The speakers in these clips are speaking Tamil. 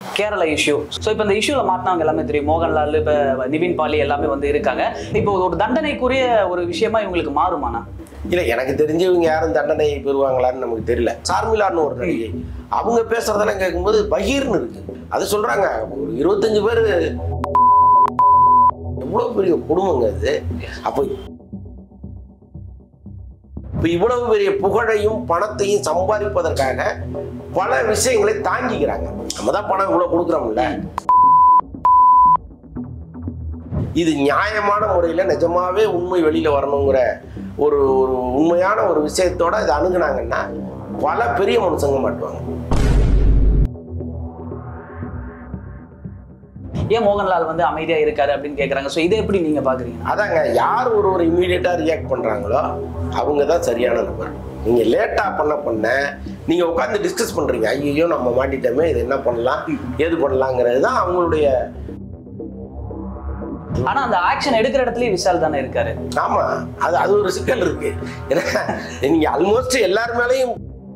கேரள இஷ்யூ ஸோ இப்போ இந்த இஷ்யூவில் மாட்டினவங்க எல்லாமே தெரியும் மோகன்லால் இப்போ நிவின் பாலி எல்லாமே வந்து இருக்காங்க இப்போ ஒரு தண்டனைக்குரிய ஒரு விஷயமா இவங்களுக்கு மாறுமாண்ணா இல்ல எனக்கு தெரிஞ்சு இவங்க யாரும் தண்டனை பெறுவாங்களான்னு நமக்கு தெரியல சார்மிலான்னு ஒரு நடிகை அவங்க பேசுறதெல்லாம் கேட்கும்போது பகீர்னு இருக்கு அது சொல்றாங்க ஒரு இருபத்தஞ்சு பேர் எவ்வளவு பெரிய குடும்பங்க அது அப்போ இப்போ இவ்வளவு பெரிய புகழையும் பணத்தையும் சம்பாதிப்பதற்காக பல விஷயங்களை தாங்கிக்கிறாங்க நம்ம தான் பணம் இவ்வளவு கொடுக்குறோம்ல இது நியாயமான முறையில் நிஜமாவே உண்மை வெளியில வரணுங்கிற ஒரு ஒரு உண்மையான ஒரு விஷயத்தோட இதை அணுகுனாங்கன்னா பல பெரிய மனுஷங்க மாட்டுவாங்க ஏன் மோகன்லால் வந்து அமைதியா இருக்காரு அப்படின்னு கேட்குறாங்க ஸோ இதை எப்படி நீங்க பாக்குறீங்க அதாங்க யார் ஒரு ஒரு இம்மீடியட்டாக ரியாக்ட் பண்ணுறாங்களோ அவங்க தான் சரியான நபர் நீங்கள் லேட்டாக பண்ண பண்ண நீங்கள் உட்காந்து டிஸ்கஸ் பண்ணுறீங்க ஐயோ நம்ம மாட்டிட்டோமே இது என்ன பண்ணலாம் ஏது பண்ணலாங்கிறது தான் அவங்களுடைய ஆனா அந்த ஆக்ஷன் எடுக்கிற இடத்துலயும் விஷால் தானே இருக்காரு ஆமாம் அது அது ஒரு சிக்கல் இருக்கு ஏன்னா நீங்கள் ஆல்மோஸ்ட் எல்லார் மேலேயும்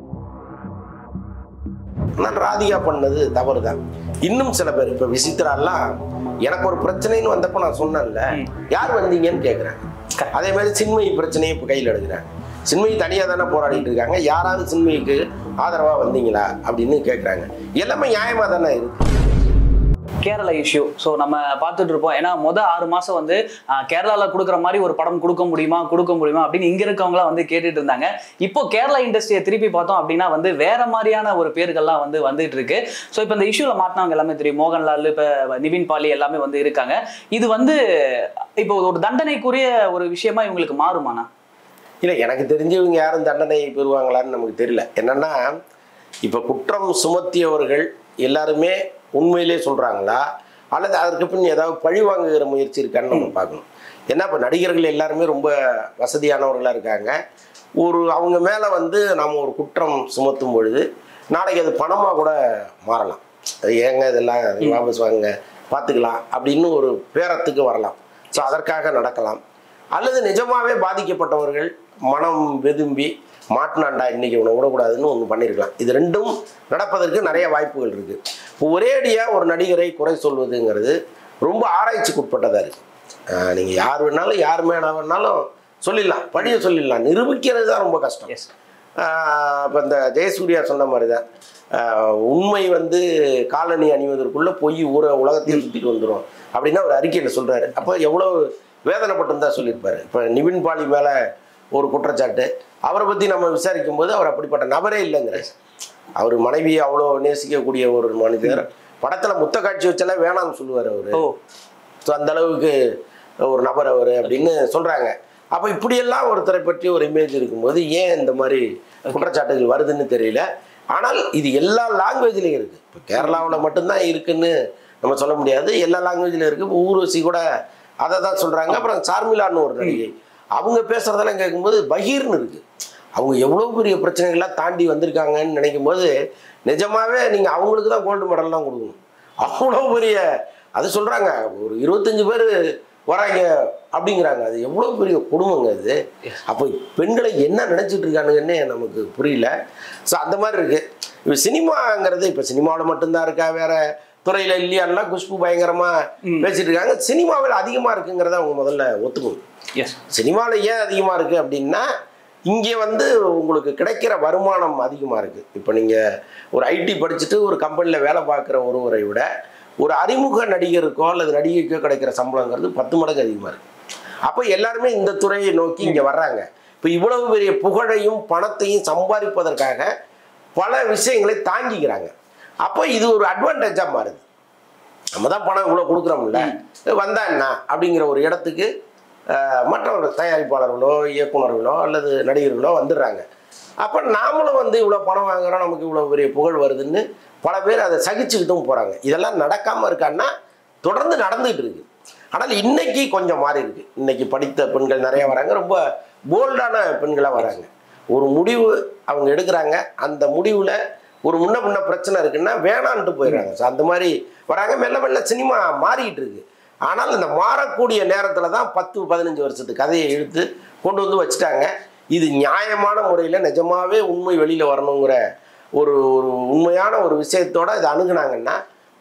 நான் ராதிகா பண்ணது தவறு தான் இன்னும் சில பேர் இப்போ விசித்ராலாம் எனக்கு ஒரு பிரச்சனைன்னு வந்தப்போ நான் சொன்னேன்ல யார் வந்தீங்கன்னு கேட்குறாங்க அதே மாதிரி சின்மயி பிரச்சனையை இப்போ கையில் எடுக்கிறாங்க சின்மயி தனியாக தானே போராடிட்டு இருக்காங்க யாராவது சின்மயிக்கு ஆதரவாக வந்தீங்களா அப்படின்னு கேட்குறாங்க எல்லாமே நியாயமாக தானே இருக்கு கேரளா இஷ்யூ ஸோ நம்ம பார்த்துட்டு இருப்போம் ஏன்னா மொத ஆறு மாசம் வந்து ஆஹ், கேரளால கொடுக்குற மாதிரி ஒரு படம் கொடுக்க முடியுமா கொடுக்க முடியுமா அப்படின்னு இங்க இருக்கவங்களாம் வந்து கேட்டுட்டு இருந்தாங்க இப்போ கேரளா இண்டஸ்ட்ரியை திருப்பி பார்த்தோம் அப்படின்னா வந்து வேற மாதிரியான ஒரு பேர்கள்லாம் வந்து வந்துட்டு இருக்கு ஸோ இப்போ இந்த இஷ்யூல மாட்டினவங்க எல்லாமே தெரியும் மோகன்லால் இப்போ நிவின் பாலி எல்லாமே வந்து இருக்காங்க இது வந்து இப்போ ஒரு தண்டனைக்குரிய ஒரு விஷயமா இவங்களுக்கு மாறுமாண்ணா இல்லை எனக்கு தெரிஞ்சு இவங்க யாரும் தண்டனை பெறுவாங்களான்னு நமக்கு தெரியல என்னன்னா இப்போ குற்றம் சுமத்தியவர்கள் எல்லாருமே உண்மையிலே சொல்றாங்களா அல்லது அதற்கு பின் ஏதாவது பழி வாங்குகிற முயற்சி இருக்கான்னு நம்ம பார்க்கணும் ஏன்னா இப்போ நடிகர்கள் எல்லாருமே ரொம்ப வசதியானவர்களாக இருக்காங்க ஒரு அவங்க மேலே வந்து நம்ம ஒரு குற்றம் சுமத்தும் பொழுது நாளைக்கு அது பணமாக கூட மாறலாம் அது ஏங்க இதெல்லாம் வாபஸ் வாங்க பார்த்துக்கலாம் அப்படின்னு ஒரு பேரத்துக்கு வரலாம் ஸோ அதற்காக நடக்கலாம் அல்லது நிஜமாவே பாதிக்கப்பட்டவர்கள் மனம் வெதும்பி மாட்டினாண்டா இன்னைக்கு இவனை விடக்கூடாதுன்னு ஒன்று பண்ணியிருக்கலாம் இது ரெண்டும் நடப்பதற்கு நிறைய வாய்ப்புகள் இருக்கு இப்போ ஒரேடியாக ஒரு நடிகரை குறை சொல்வதுங்கிறது ரொம்ப ஆராய்ச்சிக்கு உட்பட்டதாக இருக்கு ஆஹ் நீங்க யார் வேணாலும் யார் மேலே வேணாலும் சொல்லிடலாம் பழிய சொல்லிடலாம் நிரூபிக்கிறது தான் ரொம்ப கஷ்டம் எஸ் இப்போ இந்த ஜெயசூர்யா சொன்ன மாதிரி தான் ஆஹ் உண்மை வந்து காலணி அணிவதற்குள்ள பொய் ஊர உலகத்தையும் சுற்றிட்டு வந்துடும் அப்படின்னு ஒரு அறிக்கையில் சொல்றாரு அப்போ எவ்வளோ வேதனைப்பட்டிருந்தா சொல்லியிருப்பாரு இப்போ நிவின் பாலி மேலே ஒரு குற்றச்சாட்டு அவரை பற்றி நம்ம விசாரிக்கும் போது அவர் அப்படிப்பட்ட நபரே இல்லைங்கிற அவர் மனைவியை அவ்வளோ நேசிக்கக்கூடிய ஒரு மனிதர் படத்தில் முத்த காட்சி வச்செல்லாம் வேணாம்னு சொல்லுவார் அவர் ஓ ஸோ அந்த அளவுக்கு ஒரு நபர் அவர் அப்படின்னு சொல்றாங்க அப்போ இப்படியெல்லாம் ஒருத்தரை பற்றி ஒரு இமேஜ் இருக்கும்போது ஏன் இந்த மாதிரி குற்றச்சாட்டுகள் வருதுன்னு தெரியல ஆனால் இது எல்லா லாங்குவேஜ்லையும் இருக்கு இப்போ கேரளாவில் மட்டும்தான் இருக்குன்னு நம்ம சொல்ல முடியாது எல்லா லாங்குவேஜ்லையும் இருக்கு இப்போ ஊர்வசி கூட அதை தான் சொல்றாங்க அப்புறம் சார்மிலான்னு ஒரு நடிகை அவங்க பேசுறதெல்லாம் கேட்கும்போது பகீர்னு இருக்கு அவங்க எவ்வளோ பெரிய பிரச்சனைகள்லாம் தாண்டி வந்திருக்காங்கன்னு நினைக்கும் போது நிஜமாவே நீங்கள் அவங்களுக்கு தான் கோல்டு மெடல்லாம் கொடுக்கணும் அவ்வளோ பெரிய அது சொல்கிறாங்க ஒரு இருபத்தஞ்சு பேர் வராங்க அப்படிங்கிறாங்க அது எவ்வளோ பெரிய குடும்பங்க அது அப்போ பெண்களை என்ன நினச்சிட்டு இருக்கானுங்கன்னே நமக்கு புரியல ஸோ அந்த மாதிரி இருக்கு இப்போ சினிமாங்கிறது இப்போ சினிமாவில் மட்டும்தான் இருக்கா வேற துறையில் இல்லையான்னா குஷ்பு பயங்கரமாக பேசிட்டு இருக்காங்க சினிமாவில் அதிகமாக இருக்குங்கிறத அவங்க முதல்ல ஒத்துக்கணும் எஸ் சினிமாவில் ஏன் அதிகமாக இருக்குது அப்படின்னா இங்கே வந்து உங்களுக்கு கிடைக்கிற வருமானம் அதிகமாக இருக்குது இப்போ நீங்கள் ஒரு ஐடி படிச்சுட்டு ஒரு கம்பெனியில் வேலை பார்க்குற ஒருவரை விட ஒரு அறிமுக நடிகருக்கோ அல்லது நடிகைக்கோ கிடைக்கிற சம்பளங்கிறது பத்து மடங்கு அதிகமாக இருக்குது அப்போ எல்லாருமே இந்த துறையை நோக்கி இங்கே வர்றாங்க இப்போ இவ்வளவு பெரிய புகழையும் பணத்தையும் சம்பாதிப்பதற்காக பல விஷயங்களை தாங்கிக்கிறாங்க அப்போ இது ஒரு அட்வான்டேஜாக மாறுது நம்ம தான் பணம் இவ்வளோ கொடுக்குறோம்ல வந்தா என்ன அப்படிங்கிற ஒரு இடத்துக்கு அஹ், மற்றவர்கள் தயாரிப்பாளர்களோ இயக்குனர்களோ அல்லது நடிகர்களோ வந்துடுறாங்க அப்போ நாமளும் வந்து இவ்வளோ பணம் வாங்குறோம் நமக்கு இவ்வளோ பெரிய புகழ் வருதுன்னு பல பேர் அதை சகிச்சுக்கிட்டும் போகிறாங்க இதெல்லாம் நடக்காமல் இருக்கான்னா தொடர்ந்து நடந்துகிட்டு இருக்கு ஆனால் இன்னைக்கு கொஞ்சம் மாறி இருக்கு இன்னைக்கு படித்த பெண்கள் நிறைய வராங்க ரொம்ப போல்டான பெண்களாக வராங்க ஒரு முடிவு அவங்க எடுக்கிறாங்க அந்த முடிவில் ஒரு முன்ன பின்ன பிரச்சனை இருக்குன்னா வேணான்ட்டு போயிடுறாங்க ஸோ அந்த மாதிரி வராங்க மெல்ல மெல்ல சினிமா மாறிக்கிட்டு இருக்கு ஆனால் இந்த மாறக்கூடிய நேரத்தில் தான் பத்து பதினஞ்சு வருஷத்து கதையை இழுத்து கொண்டு வந்து வச்சுட்டாங்க இது நியாயமான முறையில் நிஜமாவே உண்மை வெளியில் வரணுங்கிற ஒரு ஒரு உண்மையான ஒரு விஷயத்தோட இதை அணுகுனாங்கன்னா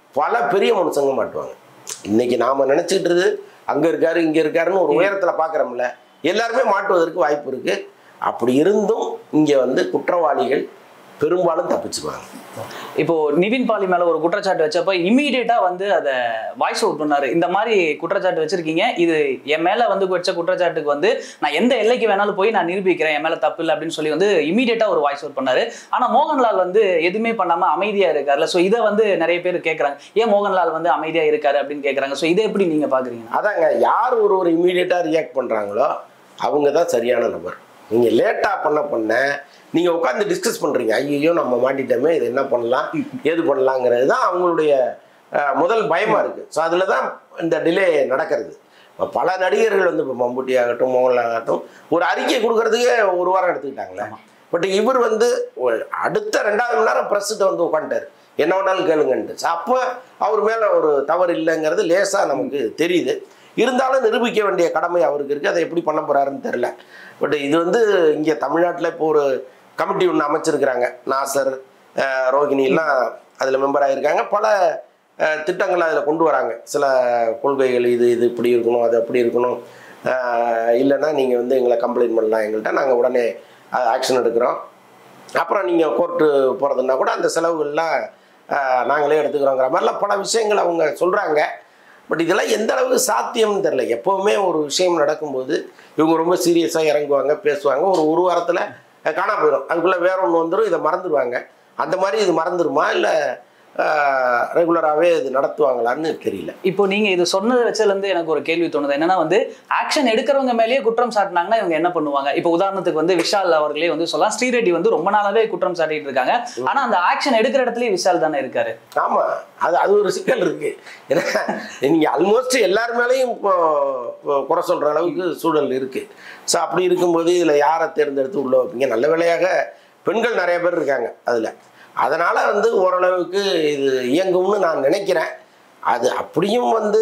பல பெரிய மனுஷங்க மாட்டுவாங்க இன்னைக்கு நாம நினைச்சிட்டு அங்க இருக்காரு இங்க இருக்காருன்னு ஒரு உயரத்துல பாக்குறோம்ல எல்லாருமே மாட்டுவதற்கு வாய்ப்பு இருக்கு அப்படி இருந்தும் இங்க வந்து குற்றவாளிகள் பெரும்பாலும் தப்பிச்சுக்குவாங்க இப்போ நிவின் பாலி மேல ஒரு குற்றச்சாட்டு வச்சப்ப இமீடியட்டா வந்து அதை வாய்ஸ் அவுட் பண்ணாரு இந்த மாதிரி குற்றச்சாட்டு வச்சிருக்கீங்க இது என் மேல வந்து வச்ச குற்றச்சாட்டுக்கு வந்து நான் எந்த எல்லைக்கு வேணாலும் போய் நான் நிரூபிக்கிறேன் என் மேல தப்பு இல்லை அப்படின்னு சொல்லி வந்து இமீடியட்டா ஒரு வாய்ஸ் அவுட் பண்ணாரு ஆனா மோகன்லால் வந்து எதுவுமே பண்ணாம அமைதியா இருக்காருல்ல சோ இதை வந்து நிறைய பேர் கேக்குறாங்க ஏன் மோகன்லால் வந்து அமைதியா இருக்காரு அப்படின்னு கேக்குறாங்க சோ இதை எப்படி நீங்க பாக்குறீங்க அதாங்க யார் ஒரு ஒரு இமீடியட்டாக ரியாக்ட் பண்ணுறாங்களோ அவங்க தான் சரியான நபர் நீங்கள் லேட்டாக பண்ண பண்ண நீங்கள் உட்காந்து டிஸ்கஸ் பண்ணுறீங்க ஐயோ நம்ம மாட்டிட்டோமே இது என்ன பண்ணலாம் ஏது பண்ணலாங்கிறது தான் அவங்களுடைய அஹ், முதல் பயமாக இருக்குது ஸோ அதில் தான் இந்த டிலே நடக்கிறது இப்ப பல நடிகர்கள் வந்து இப்போ மம்புட்டி ஆகட்டும் மோகன்லால் ஆகட்டும் ஒரு அறிக்கை கொடுக்கறதுக்கே ஒரு வாரம் எடுத்துக்கிட்டாங்களே பட் இவர் வந்து ஒரு அடுத்த ரெண்டாவது மணி நேரம் ப்ரெஸ்ஸிட்ட வந்து உட்காந்துட்டார் என்ன வேணாலும் கேளுங்கன்ட்டு ஸோ அப்போ அவர் மேலே ஒரு தவறு இல்லைங்கிறது லேசாக நமக்கு தெரியுது இருந்தாலும் நிரூபிக்க வேண்டிய கடமை அவருக்கு இருக்குது அதை எப்படி பண்ண போகிறாருன்னு தெரில பட் இது வந்து இங்கே தமிழ்நாட்டில் இப்போ ஒரு கமிட்டி ஒன்று அமைச்சிருக்கிறாங்க நாசர் அஹ், ரோகிணி எல்லாம் அதில் மெம்பர் ஆகியிருக்காங்க பல அஹ், திட்டங்களை அதில் கொண்டு வராங்க சில கொள்கைகள் இது இது இப்படி இருக்கணும் அது அப்படி இருக்கணும் அஹ், இல்லைன்னா நீங்கள் வந்து எங்களை கம்ப்ளைண்ட் பண்ணலாம் எங்கள்கிட்ட நாங்கள் உடனே ஆக்ஷன் எடுக்கிறோம் அப்புறம் நீங்கள் கோர்ட்டு போகிறதுனா கூட அந்த செலவுகள்லாம் அஹ், நாங்களே எடுத்துக்கிறோங்கிற மாதிரிலாம் பல விஷயங்கள் அவங்க சொல்கிறாங்க பட் இதெல்லாம் எந்த அளவுக்கு சாத்தியம்னு தெரில எப்போவுமே ஒரு விஷயம் நடக்கும்போது இவங்க ரொம்ப சீரியஸாக இறங்குவாங்க பேசுவாங்க ஒரு ஒரு வாரத்தில் காணா போயிடும் அதுக்குள்ளே வேற ஒன்று வந்துடும் இதை மறந்துடுவாங்க அந்த மாதிரி இது மறந்துடுமா இல்லை ரெகுலராகவே இது நடத்துவாங்களான்னு தெரியல இப்போ நீங்க இது சொன்னதை வச்சதுல இருந்து எனக்கு ஒரு கேள்வி தோணுது என்னன்னா வந்து ஆக்ஷன் எடுக்கிறவங்க மேலேயே குற்றம் சாட்டினாங்கன்னா இவங்க என்ன பண்ணுவாங்க இப்போ உதாரணத்துக்கு வந்து விஷால் அவர்களே வந்து சொல்லலாம் ஸ்ரீரெட்டி வந்து ரொம்ப நாளாவே குற்றம் சாட்டிட்டு இருக்காங்க ஆனா அந்த ஆக்ஷன் எடுக்கிற இடத்துலயே விஷால் தானே இருக்காரு ஆமாம் அது அது ஒரு சிக்கல் இருக்கு ஏன்னா நீங்கள் ஆல்மோஸ்ட் எல்லார் மேலேயும் இப்போ இப்போ குறை சொல்கிற அளவுக்கு சூழல் இருக்கு ஸோ அப்படி இருக்கும்போது இதில் யாரை தேர்ந்தெடுத்து உள்ள வைப்பீங்க நல்ல வேளையாக பெண்கள் நிறைய பேர் இருக்காங்க அதில் அதனால் வந்து ஓரளவுக்கு இது இயங்கும்னு நான் நினைக்கிறேன் அது அப்படியும் வந்து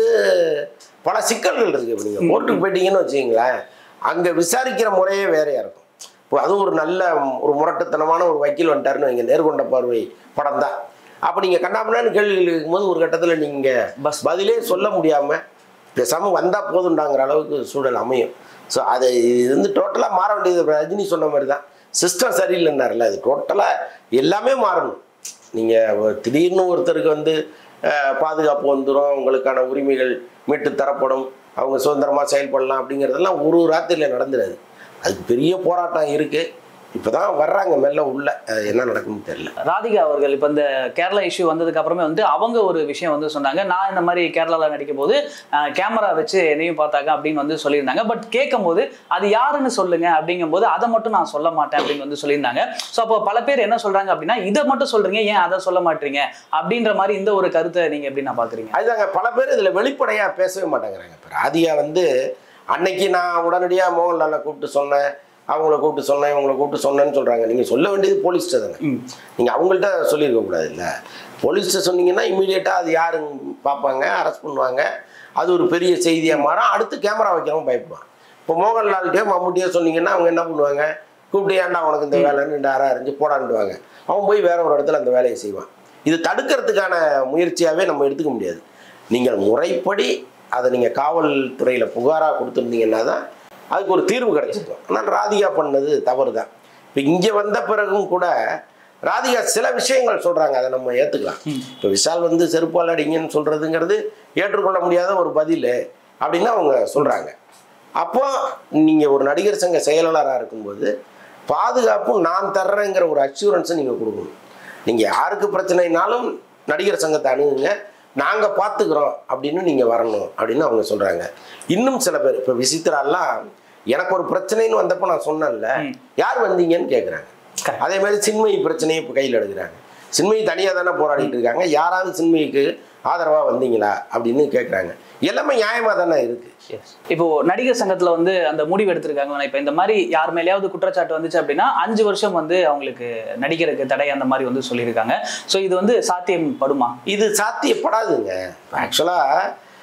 பல சிக்கல்கள் இருக்குது இப்போ நீங்கள் கோர்ட்டுக்கு போயிட்டீங்கன்னு வச்சுக்கிங்களேன் அங்கே விசாரிக்கிற முறையே வேறையாக இருக்கும் இப்போ அதுவும் ஒரு நல்ல ஒரு முரட்டுத்தனமான ஒரு வக்கீல் வந்துட்டாருன்னு வைங்க நேர்கொண்ட பார்வை படம் தான் அப்போ நீங்கள் கண்ணாமண்ணான்னு கேள்விகள் இருக்கும்போது ஒரு கட்டத்தில் நீங்கள் பஸ். பதிலே சொல்ல முடியாமல் பேசாமல் வந்தால் போதுண்டாங்கிற அளவுக்கு சூழல் அமையும் ஸோ அது இது வந்து டோட்டலாக மாற வேண்டியது இப்ப ரஜினி சொன்ன மாதிரி தான் சிஸ்டம் சரியில்லைன்னார்ல அது டோட்டலாக எல்லாமே மாறணும் நீங்கள் திடீர்னு ஒருத்தருக்கு வந்து அஹ், பாதுகாப்பு வந்துடும் உங்களுக்கான உரிமைகள் மீட்டு தரப்படும் அவங்க சுதந்திரமாக செயல்படலாம் அப்படிங்கிறதெல்லாம் ஒரு ராத்திரியில் நடந்துடாது அதுக்கு பெரிய போராட்டம் இருக்குது இப்போ தான் வர்றாங்க மெல்ல உள்ள அது என்ன நடக்கும்னு தெரியல ராதிகா அவர்கள் இப்போ இந்த கேரளா இஷ்யூ வந்ததுக்கு அப்புறமே வந்து அவங்க ஒரு விஷயம் வந்து சொன்னாங்க நான் இந்த மாதிரி கேரளாவில் நடிக்கும் போது கேமரா வச்சு என்னையும் பார்த்தாங்க அப்படின்னு வந்து சொல்லியிருந்தாங்க பட் கேட்கும்போது அது யாருன்னு சொல்லுங்க அப்படிங்கும்போது அதை மட்டும் நான் சொல்ல மாட்டேன் அப்படின்னு வந்து சொல்லியிருந்தாங்க ஸோ அப்போ பல பேர் என்ன சொல்றாங்க அப்படின்னா இதை மட்டும் சொல்றீங்க ஏன் அதை சொல்ல மாட்டீங்க அப்படின்ற மாதிரி இந்த ஒரு கருத்தை நீங்க எப்படி நான் பாக்குறீங்க அதுதாங்க பல பேர் இதில் வெளிப்படையாக பேசவே மாட்டேங்கிறாங்க இப்போ ராதிகா வந்து அன்னைக்கு நான் உடனடியாக மோகன்லாலை கூப்பிட்டு சொன்னேன் அவங்கள கூப்பிட்டு சொன்னேன் இவங்கள கூப்பிட்டு சொன்னேன்னு சொல்கிறாங்க நீங்கள் சொல்ல வேண்டியது போலீஸ்கிட்ட தானே ம். நீங்கள் அவங்கள்ட்ட சொல்லியிருக்க கூடாது இல்லை போலீஸ்கிட்ட சொன்னீங்கன்னா இமீடியட்டாக அது யாருன்னு பார்ப்பாங்க அரெஸ்ட் பண்ணுவாங்க அது ஒரு பெரிய செய்தியாக மாறும் அடுத்து கேமரா வைக்கவும் பயப்படுவான் இப்போ மோகன்லால்கிட்டயோ மம்முட்டியோ சொன்னீங்கன்னா அவங்க என்ன பண்ணுவாங்க கூப்பிட்டு ஏன்டா உனக்கு இந்த வேலைன்னு ரெண்டு அரை அரைஞ்சு போடான்டுவாங்க அவன் போய் வேற ஒரு இடத்துல அந்த வேலையை செய்வான் இது தடுக்கிறதுக்கான முயற்சியாகவே நம்ம எடுத்துக்க முடியாது நீங்கள் முறைப்படி அதை நீங்கள் காவல்துறையில் புகாராக கொடுத்துருந்தீங்கன்னா தான் அதுக்கு ஒரு தீர்வு கிடைச்சிருக்கும் ஆனால் ராதிகா பண்ணது தவறு தான் இப்போ இங்கே வந்த பிறகும் கூட ராதிகா சில விஷயங்கள் சொல்கிறாங்க அதை நம்ம ஏற்றுக்கலாம் இப்போ விஷால் வந்து செருப்பால் அடிங்கன்னு சொல்கிறதுங்கிறது ஏற்றுக்கொள்ள முடியாத ஒரு பதில் அப்படின்னு அவங்க சொல்கிறாங்க அப்போ நீங்கள் ஒரு நடிகர் சங்க செயலாளராக இருக்கும்போது பாதுகாப்பும் நான் தர்றேங்கிற ஒரு அச்சூரன்ஸை நீங்கள் கொடுக்கணும் நீங்கள் யாருக்கு பிரச்சனைனாலும் நடிகர் சங்கத்தை அணுகுங்க நாங்கள் பார்த்துக்குறோம் அப்படின்னு நீங்கள் வரணும் அப்படின்னு அவங்க சொல்கிறாங்க இன்னும் சில பேர் இப்போ விசித்ராலாம் எனக்கு ஒரு பிரச்சனைன்னு வந்தப்போ நான் சொன்னேன்ல யார் வந்தீங்கன்னு கேட்குறாங்க Correct. அதே மாதிரி சின்மயி பிரச்சனையை இப்போ கையில் எடுக்கிறாங்க சின்மயி தனியாக தானே போராடிட்டு இருக்காங்க யாராவது சின்மயிக்கு ஆதரவாக வந்தீங்களா அப்படின்னு கேட்குறாங்க எல்லாமே நியாயமாக தானே இருக்குது இப்போ நடிகர் சங்கத்துல வந்து அந்த முடிவு எடுத்திருக்காங்க இப்ப இந்த மாதிரி யார் மேலேயாவது குற்றச்சாட்டு வந்துச்சு அப்படின்னா அஞ்சு வருஷம் வந்து அவங்களுக்கு நடிகருக்கு தடை அந்த மாதிரி வந்து சொல்லியிருக்காங்க ஸோ இது வந்து சாத்தியம் படுமா இது சாத்தியப்படாதுங்க ஆக்சுவலாக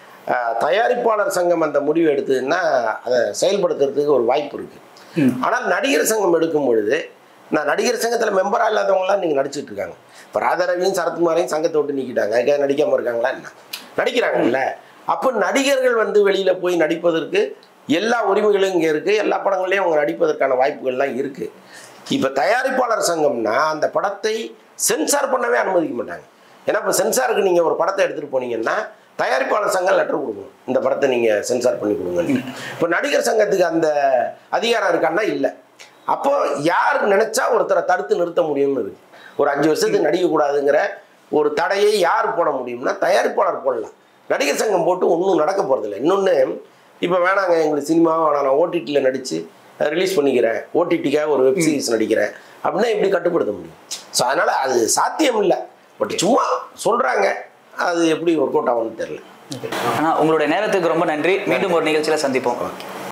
தயாரிப்பாளர் சங்கம் அந்த முடிவு எடுத்ததுன்னா அதை செயல்படுத்துறதுக்கு ஒரு வாய்ப்பு இருக்கு ஆனால் நடிகர் சங்கம் எடுக்கும் பொழுது நான் நடிகர் சங்கத்தில் மெம்பராக இல்லாதவங்களாம் நீங்கள் நடிச்சிட்டு இருக்காங்க இப்போ ராதாரவியும் சரத்குமாரையும் சங்கத்தை விட்டு நீக்கிட்டாங்க அதுக்காக நடிக்காம இருக்காங்களா என்ன நடிக்கிறாங்கல்ல அப்போ நடிகர்கள் வந்து வெளியில போய் நடிப்பதற்கு எல்லா உரிமைகளும் இங்கே இருக்கு எல்லா படங்கள்லையும் அவங்க நடிப்பதற்கான வாய்ப்புகள்லாம் இருக்கு இப்போ தயாரிப்பாளர் சங்கம்னா அந்த படத்தை சென்சார் பண்ணவே அனுமதிக்க மாட்டாங்க ஏன்னா இப்போ சென்சாருக்கு நீங்கள் ஒரு படத்தை எடுத்துகிட்டு போனீங்கன்னா தயாரிப்பாளர் சங்கம் லெட்டர் கொடுக்கணும் இந்த படத்தை நீங்கள் சென்சார் பண்ணி கொடுங்க இப்போ நடிகர் சங்கத்துக்கு அந்த அதிகாரம் இருக்கான்னா இல்லை அப்போ யார் நினைச்சா ஒருத்தரை தடுத்து நிறுத்த முடியும்னு இருக்கு ஒரு அஞ்சு வருஷத்துக்கு நடிக்கக்கூடாதுங்கிற ஒரு தடையை யார் போட முடியும்னா தயாரிப்பாளர் போடலாம் நடிகர் சங்கம் போட்டு ஒன்றும் நடக்க போகிறதில்ல இன்னொன்று இப்போ வேணாங்க எங்களுக்கு சினிமாவை வேணாம் நான் ஓடிடியில் நடித்து ரிலீஸ் பண்ணிக்கிறேன் ஓடிடிக்காக ஒரு வெப் சீரிஸ் நடிக்கிறேன் அப்படின்னா எப்படி கட்டுப்படுத்த முடியும் ஸோ அதனால் அது சாத்தியம் இல்லை பட் சும்மா சொல்கிறாங்க அது எப்படி ஒர்க் அவுட் ஆகும்னு தெரில ஆனா உங்களுடைய நேரத்துக்கு ரொம்ப நன்றி மீண்டும் ஒரு நிகழ்ச்சியில சந்திப்போம்